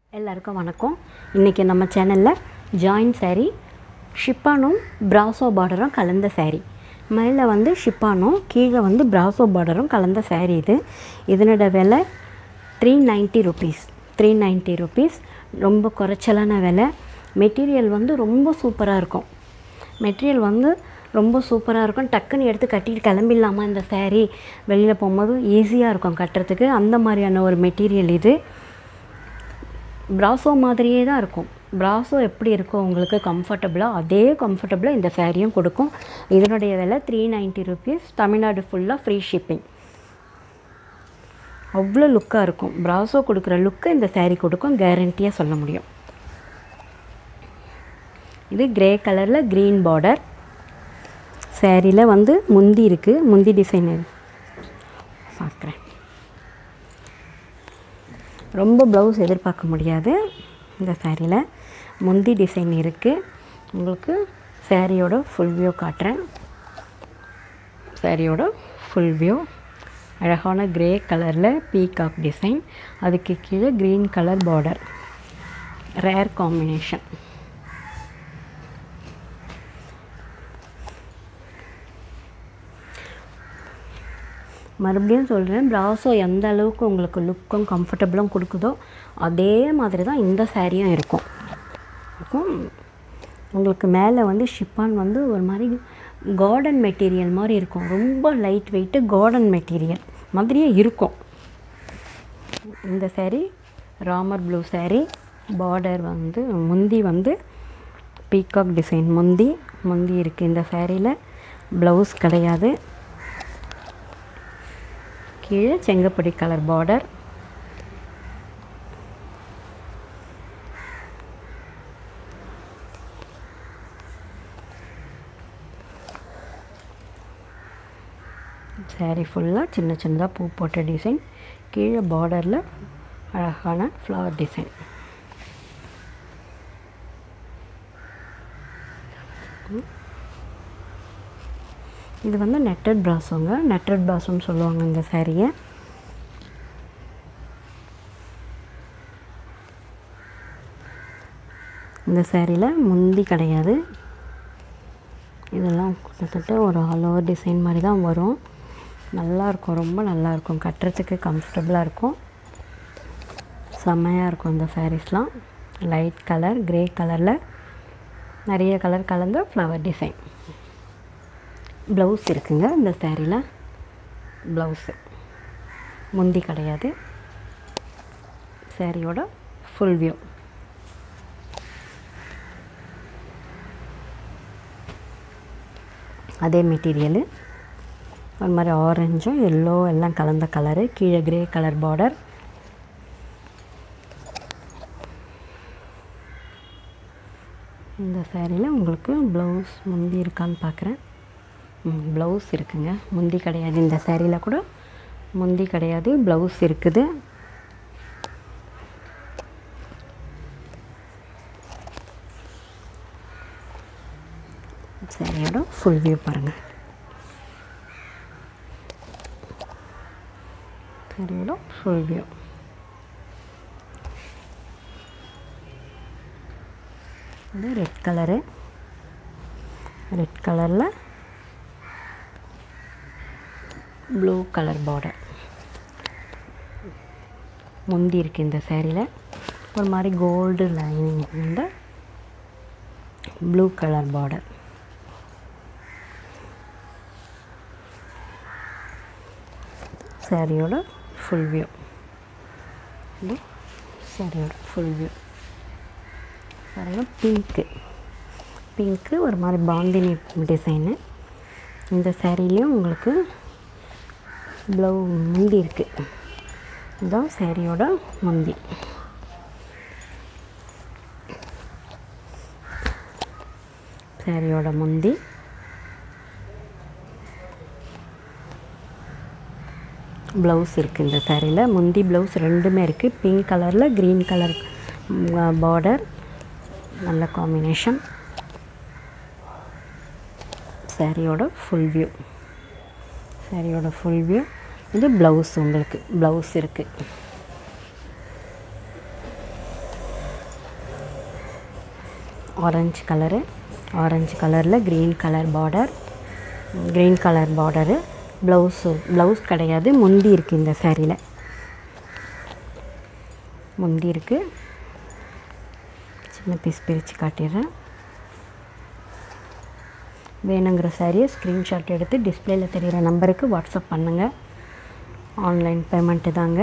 எல்லாருக்கும் வணக்கம் இன்றைக்கி நம்ம சேனலில் ஜாயின் saree ஷிப்பானும் பிராசோ பார்டரும் கலந்த saree மேலே வந்து ஷிப்பானும் கீழே வந்து பிராசோ பார்டரும் கலந்த saree இது இதனோட விலை three ninety rupees three ninety rupees ரொம்ப குறைச்சலான விலை மெட்டீரியல் வந்து ரொம்ப சூப்பராக இருக்கும் மெட்டீரியல் வந்து ரொம்ப சூப்பராக இருக்கும் டக்குன்னு எடுத்து கட்டிட்டு கிளம்பிடலாமா இந்த saree வெளியில் போகும்போது ஈஸியாக இருக்கும் கட்டுறதுக்கு அந்த மாதிரியான ஒரு மெட்டீரியல் இது ப்ராசோ மாதிரியே தான் இருக்கும் ப்ராசோ எப்படி இருக்கும் உங்களுக்கு கம்ஃபர்டபுளாக அதே கம்ஃபர்டபுளாக இந்த சாரியும் கொடுக்கும் இதனுடைய விலை த்ரீ நைன்ட்டி ருபீஸ் தமிழ்நாடு ஃபுல்லாக ஃப்ரீ ஷிப்பிங் அவ்வளோ லுக்காக இருக்கும் ப்ராசோ கொடுக்குற லுக்கை இந்த saree கொடுக்கும் கேரண்டியாக சொல்ல முடியும் இது கிரே கலரில் க்ரீன் பார்டர் சேரீயில் வந்து முந்தி இருக்குது முந்தி டிசைன் பார்க்குறேன் ரொம்ப ப்ளவுஸ் எதிர்பார்க்க முடியாது இந்த சேரீயில் முந்தி டிசைன் இருக்குது உங்களுக்கு சேரீயோட ஃபுல் வியூ காட்டுறேன் சேரீயோட ஃபுல் வியூ அழகான கிரே கலரில் பீகாக் டிசைன் அதுக்கு கீழே green colour border rare combination மறுபடியும் சொல்கிறேன் ப்ராசோ எந்த அளவுக்கு உங்களுக்கு லுக்கும் கம்ஃபர்டபுளும் கொடுக்குதோ அதே மாதிரி தான் இந்த சாரியும் இருக்கும் இருக்கும் உங்களுக்கு மேலே வந்து ஷிப்பான் வந்து ஒரு மாதிரி கார்டன் மெட்டீரியல் மாதிரி இருக்கும் ரொம்ப லைட் வெயிட்டு கார்டன் மெட்டீரியல் மாதிரியே இருக்கும் இந்த saree Ramar blue saree border வந்து முந்தி வந்து பீகாக் டிசைன் முந்தி முந்தி இருக்குது இந்த சேரீயில் ப்ளவுஸ் கிடையாது கீழே செங்கப்படி கலர் பார்டர் saree ஃபுல்லாக சின்ன சின்னதாக பூ போட்ட டிசைன் கீழே பார்டரில் அழகான ஃப்ளவர் டிசைன் இது வந்து நெட்டட் ப்ராஸோங்க நெட்டட் ப்ராஸோன்னு சொல்லுவாங்க இந்த சாரியை இந்த சேரீயில் முந்தி கிடையாது இதெல்லாம் கிட்டத்தட்ட ஒரு ஆல் ஓவர் டிசைன் மாதிரி தான் வரும் நல்லாயிருக்கும் ரொம்ப நல்லாயிருக்கும் கட்டுறதுக்கு கம்ஃபர்டபுளாக இருக்கும் செம்மையாக இருக்கும் இந்த சாரீஸ்லாம் லைட் கலர் கிரே கலரில் நிறைய கலர் கலந்த ஃப்ளவர் டிசைன் ப்ளவுஸ் இருக்குங்க இந்த சேரீயில் ப்ளவுஸு முந்தி கிடையாது சேரீயோட ஃபுல் வியூ அதே மெட்டீரியலு ஒரு மாதிரி ஆரஞ்சும் எல்லோ எல்லாம் கலந்த கலரு கீழே கிரே கலர் பார்டர் இந்த சேரீயில் உங்களுக்கு ப்ளவுஸ் முந்தி இருக்கான்னு பார்க்குறேன் ப்ளவுஸ் இருக்குங்க முந்தி கிடையாது இந்த சேரீயில் கூட முந்தி கிடையாது ப்ளவுஸ் இருக்குது சேரீயோட ஃபுல் வியூ பாருங்கள் சேரீயோட ஃபுல் வியூ இது ரெட் கலரு ரெட் கலரில் ப்ளூ கலர் பார்டர் முந்தி இருக்குது இந்த சேரீயில் ஒரு மாதிரி கோல்டு லைனிங் இந்த ப்ளூ கலர் பார்டர் சாரியோட ஃபுல் வியூ இது சாரியோட ஃபுல் வியூ பாருங்கள் பிங்க்கு பிங்க்கு ஒரு மாதிரி பாந்தினி டிசைனு இந்த சேரீலேயும் உங்களுக்கு ப்ளவு முந்தி இருக்குது இதுதான் சேரீயோட முந்தி சேரீயோட முந்தி ப்ளவுஸ் இருக்குது இந்த சேரீயில் முந்தி ப்ளவுஸ் ரெண்டுமே இருக்குது பிங்க் கலரில் க்ரீன் கலர் பார்டர் நல்ல காம்பினேஷன் சேரீயோட ஃபுல் வியூ சேரீயோட ஃபுல் வியூ இது ப்ளவுஸ் உங்களுக்கு ப்ளவுஸ் இருக்குது ஆரஞ்சு கலரு ஆரஞ்சு கலரில் green colour border green colour border blouse blouse கிடையாது முந்தி இருக்குது இந்த சாரியில் முந்தி இருக்குது சின்ன பீஸ் பிரித்து காட்டிடுறேன் வேணுங்கிற சாரியை ஸ்க்ரீன்ஷாட் எடுத்து டிஸ்பிளேயில் தெரிகிற நம்பருக்கு வாட்ஸ்அப் பண்ணுங்கள் ஆன்லைன் பேமெண்ட்டு தாங்க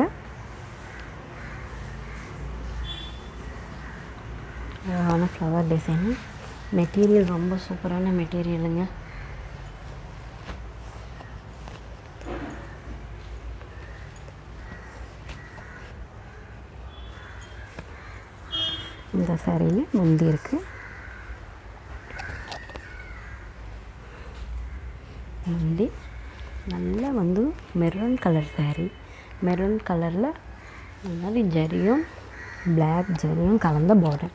அழகான ஃப்ளவர் டிசைனு மெட்டீரியல் ரொம்ப சூப்பரான மெட்டீரியலுங்க இந்த சாரியில் முந்தி இருக்குது முந்தி நல்லா வந்து மெரூன் கலர் saree மெரூன் கலரில் இந்த மாதிரி ஜரியும் பிளாக் ஜரியும் கலந்த பார்டர்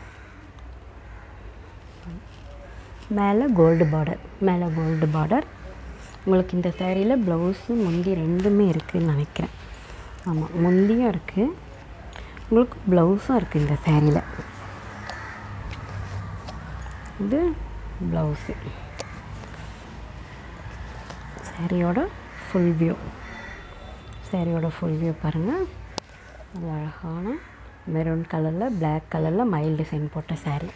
மேலே கோல்டு பார்டர் மேலே கோல்டு பார்டர் உங்களுக்கு இந்த சேரீயில் ப்ளவுஸு முந்தி ரெண்டுமே இருக்குதுன்னு நினைக்கிறேன் ஆமாம் முந்தியும் இருக்குது உங்களுக்கு ப்ளவுஸும் இருக்குது இந்த சேரீயில் இது ப்ளவுஸு சேரீயோட ஃபுல் வியூ சேரீயோட ஃபுல் வியூ பாருங்கள் அது அழகான மெரூன் கலரில் Black கலரில் மயில் டிசைன் போட்ட saree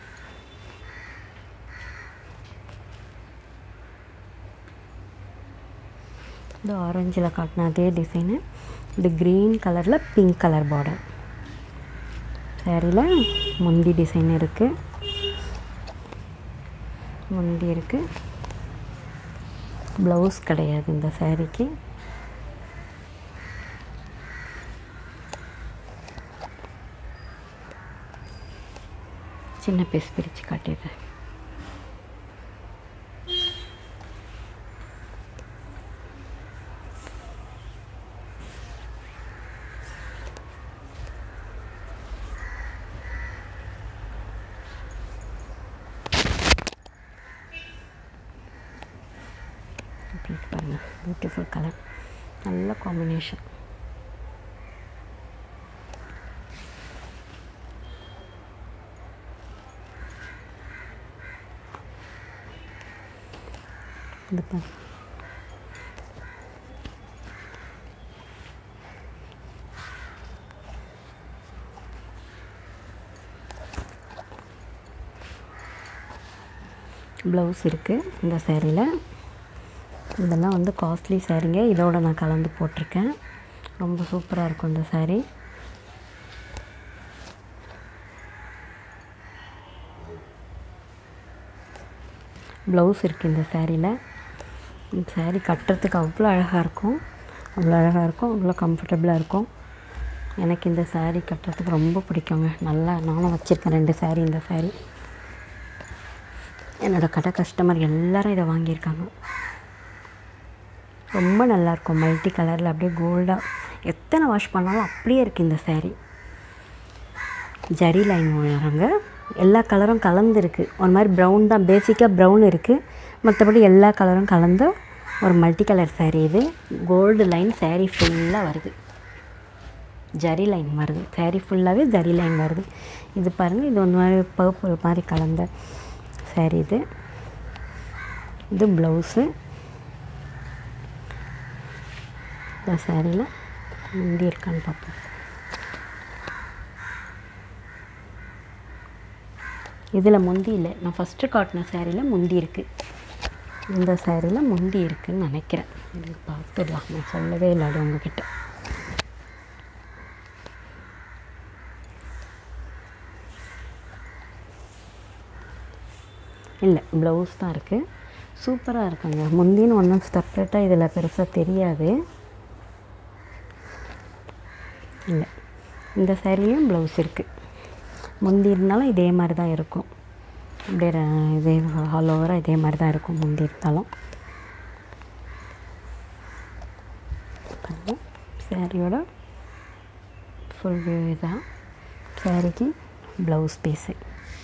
இது ஆரஞ்சில் காட்டின அதே டிசைனு இது க்ரீன் கலரில் பிங்க் கலர் பார்டர் சேரீயில் முந்தி டிசைன் இருக்குது முந்தி இருக்குது ப்ளவுஸ் கிடையாது இந்த சேரீக்கு சின்ன பீஸ் பிரித்து காட்டிடுறேன் அப்படி இருக்கு பாருங்க பியூட்டிஃபுல் கலர் நல்ல காம்பினேஷன் இது பாருங்க ப்ளவுஸ் இருக்குது இந்த சேரீயில் இதெல்லாம் வந்து காஸ்ட்லி சாரீங்க இதோட நான் கலந்து போட்டிருக்கேன் ரொம்ப சூப்பராக இருக்கும் இந்த saree ப்ளவுஸ் இருக்குது இந்த சேரீயில் இந்த saree கட்டுறதுக்கு அவ்வளோ அழகாக இருக்கும் அவ்வளோ அழகாக இருக்கும் அவ்வளோ கம்ஃபர்டபுளாக இருக்கும் எனக்கு இந்த saree கட்டுறதுக்கு ரொம்ப பிடிக்குங்க நல்லா நானும் வச்சுருக்கேன் ரெண்டு saree இந்த saree என்னோடய கடை கஸ்டமர் எல்லாரும் இதை வாங்கியிருக்காங்க ரொம்ப நல்லாயிருக்கும் மல்டி கலரில் அப்படியே கோல்டாக எத்தனை வாஷ் பண்ணாலும் அப்படியே இருக்குது இந்த saree ஜரி லைன் வராங்க எல்லா கலரும் கலந்துருக்கு ஒரு மாதிரி ப்ரௌன் தான் பேசிக்காக ப்ரௌன் இருக்குது மற்றபடி எல்லா கலரும் கலந்த ஒரு மல்டி கலர் saree இது கோல்டு லைன் saree ஃபுல்லாக வருது ஜரி லைன் வருது saree ஃபுல்லாகவே ஜரி லைன் வருது இது பாருங்கள் இது ஒரு மாதிரி பர்பிள் மாதிரி கலந்த saree இது இது ப்ளவுஸு இந்த சாரியில் முந்தி இருக்கான்னு பார்ப்போம் இதில் முந்தி இல்லை நான் ஃபஸ்ட்டு காட்டின சேரீயில் முந்தி இருக்குது இந்த சேரீயில் முந்தி இருக்குதுன்னு நினைக்கிறேன் இது பார்த்துடலாம் நான் சொல்லவே இல்லை அது உங்ககிட்ட இல்லை ப்ளவுஸ் தான் இருக்குது சூப்பராக இருக்குங்க முந்தின்னு ஒன்றும் செப்பரேட்டாக இதில் பெருசாக தெரியாது இல்லை இந்த சேரீலையும் ப்ளவுஸ் இருக்குது முந்தி இருந்தாலும் இதே மாதிரி தான் இருக்கும் அப்படியே ர- இதே ஆல் ஓவராக இதே மாதிரி தான் இருக்கும் முந்தி இருந்தாலும் பாருங்க சேரீயோட ஃபுல் வியூ இதான் சேரீக்கு ப்ளவுஸ் பீஸு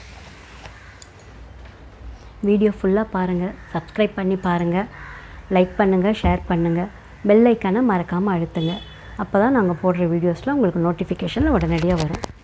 வீடியோ ஃபுல்லாக பாருங்கள் சப்ஸ்கிரைப் பண்ணி பாருங்கள் லைக் பண்ணுங்கள் ஷேர் பண்ணுங்கள் பெல் ஐக்கானை மறக்காமல் அழுத்துங்க அப்போ தான் நாங்கள் போடுற வீடியோஸில் உங்களுக்கு நோட்டிஃபிகேஷனில் உடனடியாக வரும்